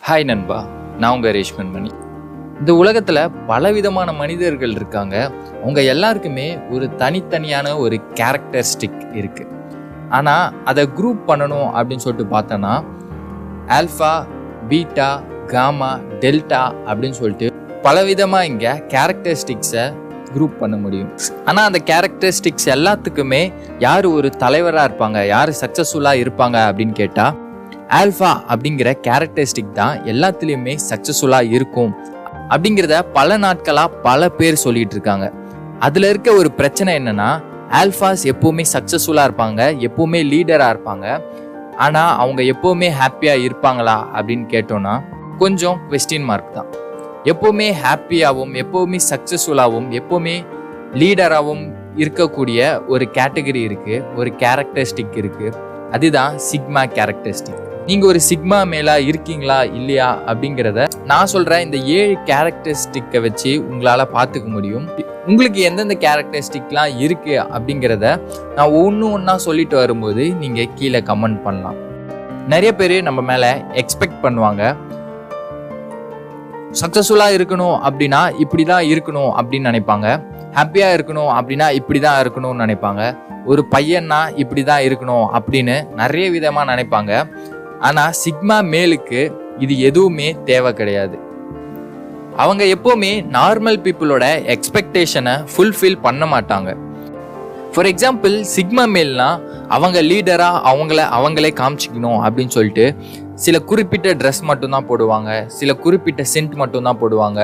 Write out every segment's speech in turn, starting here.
hi நண்பா நான் உங்கள் ரேஷ்மன் மணி இந்த உலகத்தில் பலவிதமான மனிதர்கள் இருக்காங்க அவங்க எல்லாருக்குமே ஒரு தனித்தனியான ஒரு கேரக்டரிஸ்டிக் இருக்குது ஆனால் அதை குரூப் பண்ணணும் அப்படின்னு சொல்லிட்டு பார்த்தோன்னா ஆல்ஃபா பீட்டா காமா டெல்டா அப்படின்னு சொல்லிட்டு பலவிதமாக இங்கே கேரக்டரிஸ்டிக்ஸை குரூப் பண்ண முடியும் ஆனால் அந்த கேரக்டரிஸ்டிக்ஸ் எல்லாத்துக்குமே யார் ஒரு தலைவராக இருப்பாங்க யார் சக்ஸஸ்ஃபுல்லாக இருப்பாங்க அப்படின்னு கேட்டால் ஆல்ஃபா அப்படிங்கிற கேரக்டரிஸ்டிக் தான் எல்லாத்துலேயுமே சக்ஸஸ்ஃபுல்லாக இருக்கும் அப்படிங்கிறத பல நாட்களாக பல பேர் சொல்லிட்டு இருக்காங்க அதில் இருக்க ஒரு பிரச்சனை என்னன்னா ஆல்ஃபாஸ் எப்போவுமே சக்ஸஸ்ஃபுல்லாக இருப்பாங்க எப்போவுமே லீடராக இருப்பாங்க ஆனால் அவங்க எப்போவுமே ஹாப்பியாக இருப்பாங்களா அப்படின்னு கேட்டோன்னா கொஞ்சம் கொஸ்டின் மார்க் தான் எப்போவுமே ஹாப்பியாகவும் எப்போவுமே சக்ஸஸ்ஃபுல்லாகவும் எப்போவுமே லீடராகவும் இருக்கக்கூடிய ஒரு கேட்டகரி இருக்குது ஒரு கேரக்டரிஸ்டிக் இருக்குது அதுதான் சிக்மா கேரக்டரிஸ்டிக் நீங்க ஒரு சிக்மா மேலா இருக்கீங்களா இல்லையா அப்படிங்கிறத நான் சொல்ற இந்த ஏழு கேரக்டரிஸ்டிக்கை வச்சு உங்களால பார்த்துக்க முடியும் உங்களுக்கு எந்தெந்த கேரக்டரிஸ்டிக்லாம் இருக்கு அப்படிங்கிறத நான் ஒன்று ஒன்றா சொல்லிட்டு வரும்போது நீங்க கீழே கமெண்ட் பண்ணலாம் நிறைய பேர் நம்ம மேல எக்ஸ்பெக்ட் பண்ணுவாங்க சக்ஸஸ்ஃபுல்லாக இருக்கணும் அப்படின்னா இப்படி தான் இருக்கணும் அப்படின்னு நினைப்பாங்க ஹாப்பியாக இருக்கணும் அப்படின்னா இப்படி தான் இருக்கணும்னு நினைப்பாங்க ஒரு பையன்னா இப்படி தான் இருக்கணும் அப்படின்னு நிறைய விதமாக நினைப்பாங்க ஆனால் சிக்மா மேலுக்கு இது எதுவுமே தேவை கிடையாது அவங்க எப்போவுமே நார்மல் பீப்புளோட எக்ஸ்பெக்டேஷனை ஃபுல்ஃபில் பண்ண மாட்டாங்க ஃபார் எக்ஸாம்பிள் சிக்மா மேல்னா அவங்க லீடராக அவங்கள அவங்களே காமிச்சிக்கணும் அப்படின்னு சொல்லிட்டு சில குறிப்பிட்ட ட்ரெஸ் மட்டும்தான் போடுவாங்க சில குறிப்பிட்ட சென்ட் மட்டும்தான் போடுவாங்க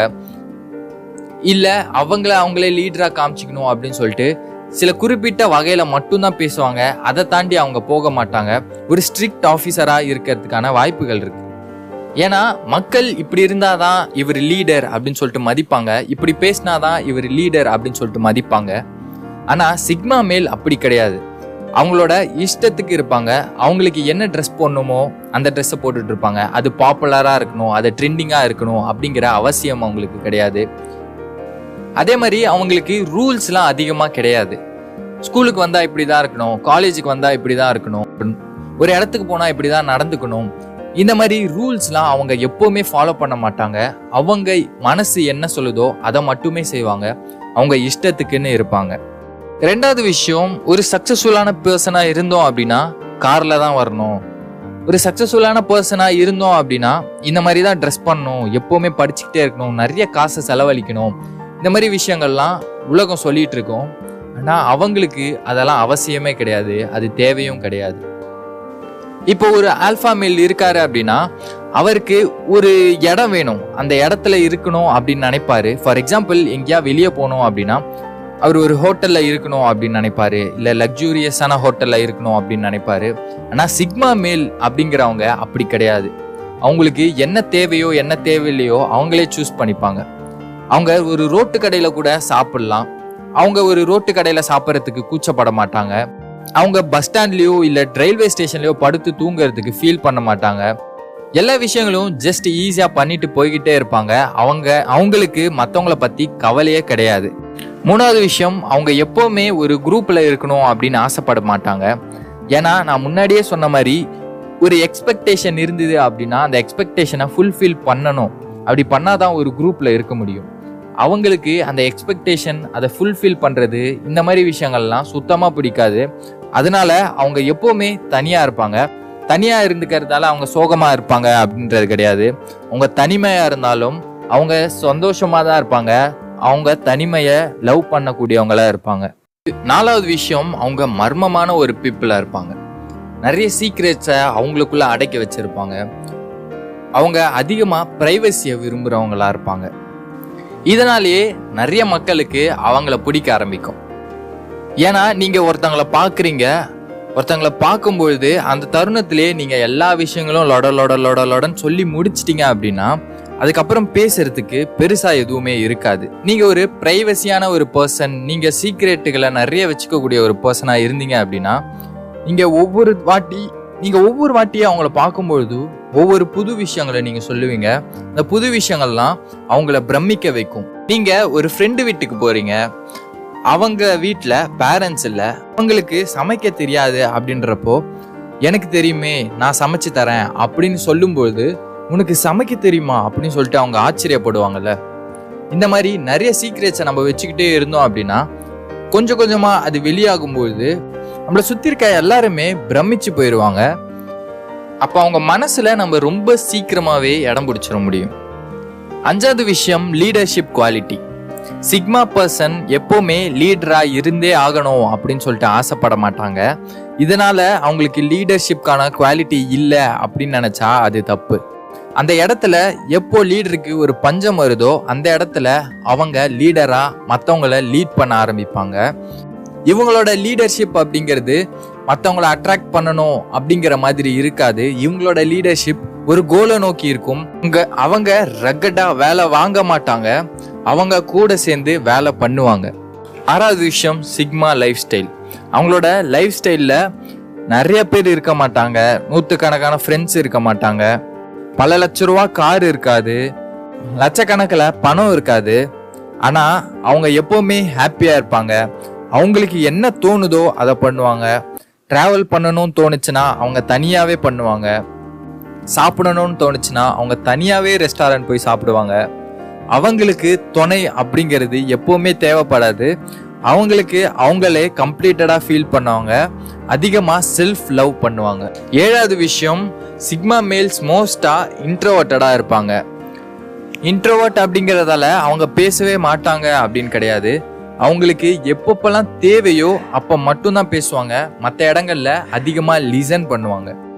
இல்லை அவங்கள அவங்களே லீடராக காமிச்சிக்கணும் அப்படின்னு சொல்லிட்டு சில குறிப்பிட்ட வகையில் மட்டும்தான் பேசுவாங்க அதை தாண்டி அவங்க போக மாட்டாங்க ஒரு ஸ்ட்ரிக்ட் ஆஃபீஸராக இருக்கிறதுக்கான வாய்ப்புகள் இருக்கு ஏன்னா மக்கள் இப்படி இருந்தாதான் இவர் லீடர் அப்படின்னு சொல்லிட்டு மதிப்பாங்க இப்படி பேசினாதான் இவர் லீடர் அப்படின்னு சொல்லிட்டு மதிப்பாங்க ஆனால் சிக்மா மேல் அப்படி கிடையாது அவங்களோட இஷ்டத்துக்கு இருப்பாங்க அவங்களுக்கு என்ன ட்ரெஸ் போடணுமோ அந்த ட்ரெஸ்ஸை போட்டுட்டு இருப்பாங்க அது பாப்புலராக இருக்கணும் அது ட்ரெண்டிங்காக இருக்கணும் அப்படிங்கிற அவசியம் அவங்களுக்கு கிடையாது அதே மாதிரி அவங்களுக்கு ரூல்ஸ்லாம் அதிகமாக கிடையாது ஸ்கூலுக்கு வந்தால் இப்படி தான் இருக்கணும் காலேஜுக்கு வந்தால் இப்படி தான் இருக்கணும் ஒரு இடத்துக்கு போனால் இப்படி தான் நடந்துக்கணும் இந்த மாதிரி ரூல்ஸ்லாம் அவங்க எப்போவுமே ஃபாலோ பண்ண மாட்டாங்க அவங்க மனசு என்ன சொல்லுதோ அதை மட்டுமே செய்வாங்க அவங்க இஷ்டத்துக்குன்னு இருப்பாங்க ரெண்டாவது விஷயம் ஒரு சக்ஸஸ்ஃபுல்லான பர்சனாக இருந்தோம் அப்படின்னா காரில் தான் வரணும் ஒரு சக்ஸஸ்ஃபுல்லான பர்சனாக இருந்தோம் அப்படின்னா இந்த மாதிரி தான் ட்ரெஸ் பண்ணணும் எப்போவுமே படிச்சுக்கிட்டே இருக்கணும் நிறைய காசை செலவழிக்கணும் இந்த மாதிரி விஷயங்கள்லாம் உலகம் சொல்லிட்டு இருக்கோம் ஆனால் அவங்களுக்கு அதெல்லாம் அவசியமே கிடையாது அது தேவையும் கிடையாது இப்போ ஒரு ஆல்ஃபா மேல் இருக்காரு அப்படின்னா அவருக்கு ஒரு இடம் வேணும் அந்த இடத்துல இருக்கணும் அப்படின்னு நினைப்பாரு ஃபார் எக்ஸாம்பிள் எங்கேயா வெளியே போகணும் அப்படின்னா அவர் ஒரு ஹோட்டலில் இருக்கணும் அப்படின்னு நினைப்பாரு இல்லை லக்ஸூரியஸான ஹோட்டலில் இருக்கணும் அப்படின்னு நினைப்பாரு ஆனால் சிக்மா மேல் அப்படிங்கிறவங்க அப்படி கிடையாது அவங்களுக்கு என்ன தேவையோ என்ன தேவையில்லையோ அவங்களே சூஸ் பண்ணிப்பாங்க அவங்க ஒரு ரோட்டு கடையில் கூட சாப்பிடலாம் அவங்க ஒரு ரோட்டு கடையில் சாப்பிட்றதுக்கு கூச்சப்பட மாட்டாங்க அவங்க பஸ் ஸ்டாண்ட்லேயோ இல்லை ரயில்வே ஸ்டேஷன்லேயோ படுத்து தூங்குறதுக்கு ஃபீல் பண்ண மாட்டாங்க எல்லா விஷயங்களும் ஜஸ்ட் ஈஸியாக பண்ணிட்டு போய்கிட்டே இருப்பாங்க அவங்க அவங்களுக்கு மற்றவங்கள பற்றி கவலையே கிடையாது மூணாவது விஷயம் அவங்க எப்போவுமே ஒரு குரூப்பில் இருக்கணும் அப்படின்னு ஆசைப்பட மாட்டாங்க ஏன்னா நான் முன்னாடியே சொன்ன மாதிரி ஒரு எக்ஸ்பெக்டேஷன் இருந்தது அப்படின்னா அந்த எக்ஸ்பெக்டேஷனை ஃபுல்ஃபில் பண்ணணும் அப்படி பண்ணாதான் ஒரு குரூப்பில் இருக்க முடியும் அவங்களுக்கு அந்த எக்ஸ்பெக்டேஷன் அதை ஃபுல்ஃபில் பண்ணுறது இந்த மாதிரி விஷயங்கள்லாம் சுத்தமாக பிடிக்காது அதனால அவங்க எப்போவுமே தனியாக இருப்பாங்க தனியாக இருந்துக்கிறதால அவங்க சோகமாக இருப்பாங்க அப்படின்றது கிடையாது அவங்க தனிமையாக இருந்தாலும் அவங்க சந்தோஷமாக தான் இருப்பாங்க அவங்க தனிமையை லவ் பண்ணக்கூடியவங்களா இருப்பாங்க நாலாவது விஷயம் அவங்க மர்மமான ஒரு பீப்புளாக இருப்பாங்க நிறைய சீக்ரெட்ஸை அவங்களுக்குள்ள அடக்கி வச்சிருப்பாங்க அவங்க அதிகமாக ப்ரைவசியை விரும்புகிறவங்களா இருப்பாங்க இதனாலேயே நிறைய மக்களுக்கு அவங்கள பிடிக்க ஆரம்பிக்கும் ஏன்னா நீங்க ஒருத்தங்களை பார்க்குறீங்க ஒருத்தங்களை பார்க்கும்பொழுது அந்த தருணத்திலே நீங்க எல்லா விஷயங்களும் லொட லொட லொட லொடன்னு சொல்லி முடிச்சிட்டீங்க அப்படின்னா அதுக்கப்புறம் பேசுறதுக்கு பெருசா எதுவுமே இருக்காது நீங்க ஒரு பிரைவசியான ஒரு பர்சன் நீங்க சீக்ரெட்டுகளை நிறைய வச்சுக்கக்கூடிய ஒரு பர்சனா இருந்தீங்க அப்படின்னா நீங்க ஒவ்வொரு வாட்டி நீங்க ஒவ்வொரு வாட்டியும் அவங்கள பார்க்கும்பொழுது ஒவ்வொரு புது விஷயங்களை நீங்க சொல்லுவீங்க அந்த புது விஷயங்கள்லாம் அவங்கள பிரமிக்க வைக்கும் நீங்க ஒரு ஃப்ரெண்டு வீட்டுக்கு போறீங்க அவங்க வீட்டில் பேரண்ட்ஸ் இல்லை அவங்களுக்கு சமைக்க தெரியாது அப்படின்றப்போ எனக்கு தெரியுமே நான் சமைச்சு தரேன் அப்படின்னு சொல்லும்பொழுது உனக்கு சமைக்க தெரியுமா அப்படின்னு சொல்லிட்டு அவங்க ஆச்சரியப்படுவாங்கல்ல இந்த மாதிரி நிறைய சீக்ரெட்ஸை நம்ம வச்சுக்கிட்டே இருந்தோம் அப்படின்னா கொஞ்சம் கொஞ்சமா அது வெளியாகும்போது நம்மளை சுத்தி இருக்க எல்லாருமே பிரமிச்சு போயிடுவாங்க அப்போ அவங்க மனசுல நம்ம ரொம்ப சீக்கிரமாவே இடம் பிடிச்சிட முடியும் அஞ்சாவது விஷயம் லீடர்ஷிப் குவாலிட்டி சிக்மா பர்சன் எப்போவுமே லீடரா இருந்தே ஆகணும் அப்படின்னு சொல்லிட்டு ஆசைப்பட மாட்டாங்க இதனால அவங்களுக்கு லீடர்ஷிப்கான குவாலிட்டி இல்லை அப்படின்னு நினைச்சா அது தப்பு அந்த இடத்துல எப்போ லீடருக்கு ஒரு பஞ்சம் வருதோ அந்த இடத்துல அவங்க லீடரா மற்றவங்கள லீட் பண்ண ஆரம்பிப்பாங்க இவங்களோட லீடர்ஷிப் அப்படிங்கிறது மற்றவங்கள அட்ராக்ட் பண்ணணும் அப்படிங்கிற மாதிரி இருக்காது இவங்களோட லீடர்ஷிப் ஒரு கோலை நோக்கி இருக்கும் இங்க அவங்க ரக்கடா வேலை வாங்க மாட்டாங்க அவங்க கூட சேர்ந்து வேலை பண்ணுவாங்க ஆறாவது விஷயம் சிக்மா லைஃப் ஸ்டைல் அவங்களோட லைஃப் ஸ்டைலில் நிறைய பேர் இருக்க மாட்டாங்க நூற்றுக்கணக்கான ஃப்ரெண்ட்ஸ் இருக்க மாட்டாங்க பல லட்ச ரூபா கார் இருக்காது லட்சக்கணக்கில் பணம் இருக்காது ஆனால் அவங்க எப்போவுமே ஹாப்பியாக இருப்பாங்க அவங்களுக்கு என்ன தோணுதோ அதை பண்ணுவாங்க ட்ராவல் பண்ணணும்னு தோணுச்சுன்னா அவங்க தனியாகவே பண்ணுவாங்க சாப்பிடணும்னு தோணுச்சுன்னா அவங்க தனியாகவே ரெஸ்டாரண்ட் போய் சாப்பிடுவாங்க அவங்களுக்கு துணை அப்படிங்கிறது எப்பவுமே தேவைப்படாது அவங்களுக்கு அவங்களே கம்ப்ளீட்டடாக ஃபீல் பண்ணுவாங்க அதிகமாக செல்ஃப் லவ் பண்ணுவாங்க ஏழாவது விஷயம் சிக்மா மேல்ஸ் மோஸ்ட்டாக இன்ட்ரோவர்ட்டடாக இருப்பாங்க இன்ட்ரோவர்ட் அப்படிங்கிறதால அவங்க பேசவே மாட்டாங்க அப்படின்னு கிடையாது அவங்களுக்கு எப்பப்பெல்லாம் தேவையோ அப்போ மட்டும்தான் பேசுவாங்க மற்ற இடங்கள்ல அதிகமாக லிசன் பண்ணுவாங்க